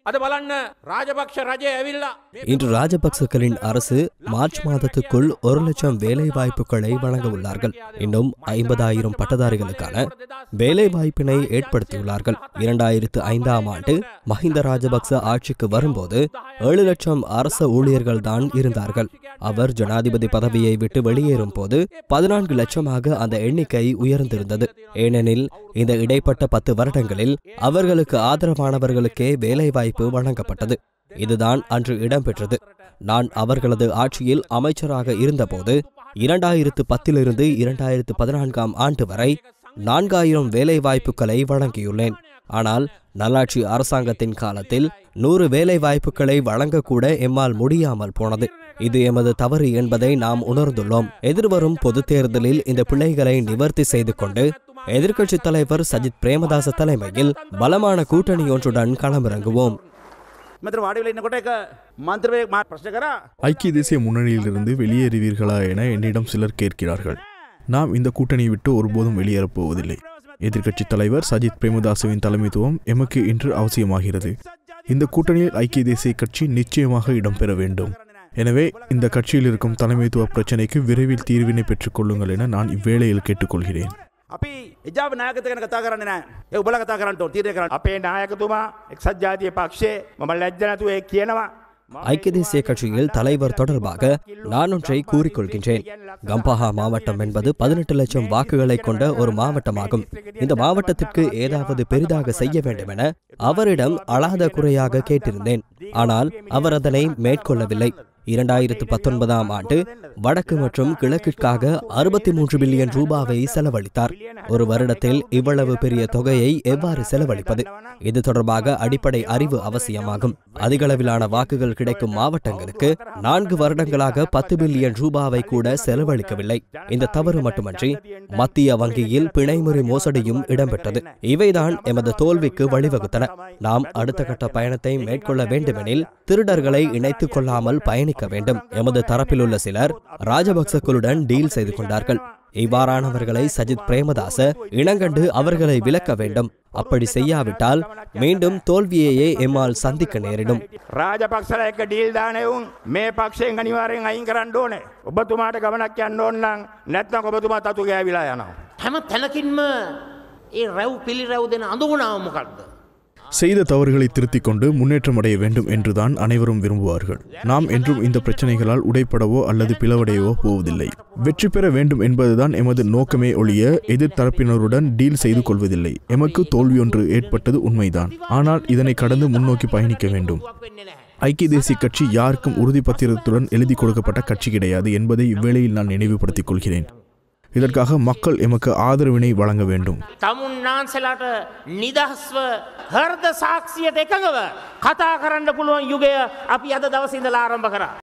අද බලන්න රාජපක්ෂ රජය ඇවිල්ලා මේ இன்று ராஜபக்சக்களின் அரசு மார்ச் மாதத்துக்குள் ஒரு லட்சம் வேலை வாய்ப்புகளை வழங்க உள்ளார்கள் இன்னும் ஐம்பதாயிரம் பட்டதாரிகளுக்கான வேலை வாய்ப்பினை ஏற்படுத்தியுள்ளார்கள் இரண்டாயிரத்து ஐந்தாம் ஆண்டு மஹிந்த ராஜபக்ச ஆட்சிக்கு வரும்போது ஏழு லட்சம் அரச ஊழியர்கள் தான் இருந்தார்கள் அவர் ஜனாதிபதி பதவியை விட்டு வெளியேறும் போது பதினான்கு லட்சமாக அந்த எண்ணிக்கை உயர்ந்திருந்தது ஏனெனில் இந்த இடைப்பட்ட பத்து வருடங்களில் அவர்களுக்கு ஆதரவானவர்களுக்கே வேலைவாய்ப்பு வழங்கப்பட்டது இதுதான் அன்று இடம்பெற்றது நான் அவர்களது ஆட்சியில் அமைச்சராக இருந்தபோது இரண்டாயிரத்து பத்திலிருந்து இரண்டாயிரத்து பதினான்காம் ஆண்டு வரை நான்காயிரம் வேலை வாய்ப்புகளை வழங்கியுள்ளேன் ஆனால் நல்லாட்சி அரசாங்கத்தின் காலத்தில் நூறு வேலை வாய்ப்புகளை வழங்கக்கூட எம்மால் முடியாமல் போனது இது எமது தவறு என்பதை நாம் உணர்ந்துள்ளோம் எதிர்வரும் பொதுத் தேர்தலில் இந்த பிழைகளை நிவர்த்தி செய்து கொண்டு எதிர்க்கட்சித் தலைவர் சஜித் பிரேமதாச தலைமையில் பலமான கூட்டணி ஒன்றுடன் களமிறங்குவோம் මෙතර වාඩිවෙලා ඉන්නකොට එක මන්ත්‍රවයෙක් මා ප්‍රශ්න කරා ஐக்கிய தேசிய முன்னணியிலிருந்து வெளியேறுவீர்களா என என்னிடம் சிலர் கேட்கிறார்கள் நாம் இந்த கூட்டணியை விட்டு ஒருபோதும் வெளியேறப் போவதில்லை எதிர்க்கட்சித் தலைவர் சஜித் பிரேமதாசவின் தலைமைத்துவம் எமக்கு இன்று அவசியமாகிறது இந்த கூட்டணியில் ஐக்கிய தேசிய கட்சி நிச்சயமாக இடம்பெற வேண்டும் எனவே இந்த கட்சியில் இருக்கும் தலைமைத்துவ பிரச்சினைக்கு விரைவில் தீர்வினை பெற்றுக் கொள்ளுங்கள் என நான் இவ்வேளையில் கேட்டுக்கொள்கிறேன் අපි එජාව නායකත ගැන කතා කරන්න නෑ ඒ උබල කතා කරන්න ඕන තීරණය කරන්න අපේ නායකතුමා එක්සත් ජාතිය පක්ෂයේ මම ලැජ්ජනතුව ඒ කියනවා ஐக்கிய தேசிய கட்சியில் தலைவர் தொடர்பாக நான் ஒன்றை கூறிக்கொள்கின்றேன் கம்பஹா மாவட்டம் என்பது பதினெட்டு லட்சம் வாக்குகளை கொண்ட ஒரு மாவட்டமாகும் இந்த மாவட்டத்திற்கு ஏதாவது பெரிதாக செய்ய வேண்டும் என அவரிடம் அழாத குறையாக கேட்டிருந்தேன் ஆனால் அவர் அதனை மேற்கொள்ளவில்லை இரண்டாயிரத்து பத்தொன்பதாம் ஆண்டு வடக்கு மற்றும் கிழக்கிற்காக அறுபத்தி மூன்று பில்லியன் ரூபாவை செலவழித்தார் ஒரு வருடத்தில் இவ்வளவு பெரிய தொகையை எவ்வாறு செலவழிப்பது இது தொடர்பாக அடிப்படை அறிவு அவசியமாகும் அதிகளவிலான வாக்குகள் கிடைக்கும் மாவட்டங்களுக்கு நான்கு வருடங்களாக பத்து பில்லியன் ரூபாவை கூட செலவழிக்கவில்லை இந்த தவறு மட்டுமன்றி மத்திய வங்கியில் பிணைமுறை மோசடியும் இடம்பெற்றது இவைதான் எமது தோல்விக்கு வழிவகுத்தன நாம் அடுத்த கட்ட பயணத்தை மேற்கொள்ள வேண்டுமெனில் திருடர்களை இணைத்துக் கொள்ளாமல் பயணிக்க வேண்டும் எமது தரப்பிலுள்ள சிலர் ராஜபக்சக்களுடன் டீல் செய்து கொண்டார்கள் இவ்வாறானவர்களை சஜித் பிரேமதாச இனங்கண்டு அவர்களை விலக்க வேண்டும் அப்படி செய்யாவிட்டால் மீண்டும் தோல்வியையே எம்மால் சந்திக்க நேரிடும் රාජපක්ෂල එක ඩීල් දානයවුන් මේ පක්ෂයෙන් අනිවාරයෙන් අයින් කරන්න ඕනේ ඔබතුමාට ගමනක් යන්න ඕන්නම් නැත්නම් ඔබතුමා තතු ගෑවිලා යනවා. හැම තැනකින්ම ඒ රැව් පිළිරැව් දෙන අඳුනාව මොකක්ද செய்த தவறுகளை திருத்திக் கொண்டு முன்னேற்றம் அடைய வேண்டும் என்றுதான் அனைவரும் விரும்புவார்கள் நாம் என்றும் இந்த பிரச்சனைகளால் உடைப்படவோ அல்லது பிளவடையவோ போவதில்லை வெற்றி பெற வேண்டும் என்பதுதான் எமது நோக்கமே ஒழிய எதிர்த்தரப்பினருடன் டீல் செய்து கொள்வதில்லை எமக்கு தோல்வியொன்று ஏற்பட்டது உண்மைதான் ஆனால் இதனை கடந்து முன்னோக்கி பயணிக்க வேண்டும் වෙන්නේ නැහැ ஐக்கிய தேசிய கட்சி யாருக்கும் உறுதிப்பத்திரத்துடன் எழுதி கொடுக்கப்பட்ட கட்சி கிடையாது என்பதை இவ்வேளையில் நான் நினைவுபடுத்திக் கொள்கிறேன் இதற்காக மக்கள் எமக்கு ஆதரவினை வழங்க வேண்டும் තමුන්නාන්සලාට නිදහස්ව හර්ද සාක්ෂියට එකඟව කතා කරන්න පුළුවන් යුගය අපි අද දවසිඳලා ආරම්භ කරා.